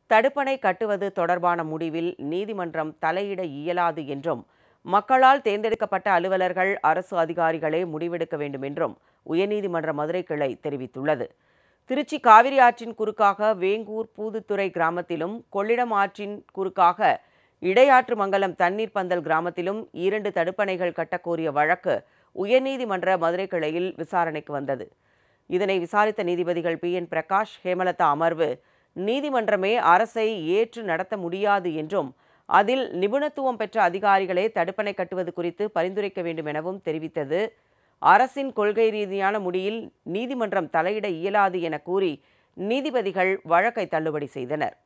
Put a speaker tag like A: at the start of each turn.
A: தடுப்பணை கட்டுவது தொடர்பான முடிவில் நீதிமன்றம் தலையிட இயலாது என்றும் மக்களால் தேர்ந்தெடுக்கப்பட்ட அலுவலர்கள் அரசு அதிகாரிகளே முடிவெடுக்க வேண்டும் என்றும் உயர்நீதிமன்ற மதுரை கிளை தெரிவித்துள்ளது திருச்சி காவிரி ஆற்றின் குறுக்காக வேங்கூர் பூதுத்துறை கிராமத்திலும் கொள்ளிடம் ஆற்றின் குறுக்காக இடையாற்று மங்கலம் தண்ணீர் பந்தல் கிராமத்திலும் இரண்டு தடுப்பணைகள் கட்டக்கோரிய வழக்கு உயர்நீதிமன்ற மதுரை கிளையில் விசாரணைக்கு வந்தது இதனை விசாரித்த நீதிபதிகள் பி என் பிரகாஷ் ஹேமலதா அமர்வு நீதிமன்றமே அரசை ஏற்று நடத்த முடியாது என்றும் அதில் நிபுணத்துவம் பெற்ற அதிகாரிகளே தடுப்பணை கட்டுவது குறித்து பரிந்துரைக்க வேண்டும் எனவும் தெரிவித்தது அரசின் கொள்கை ரீதியான முடியில் நீதிமன்றம் தலையிட இயலாது என கூறி நீதிபதிகள் வழக்கை தள்ளுபடி செய்தனர்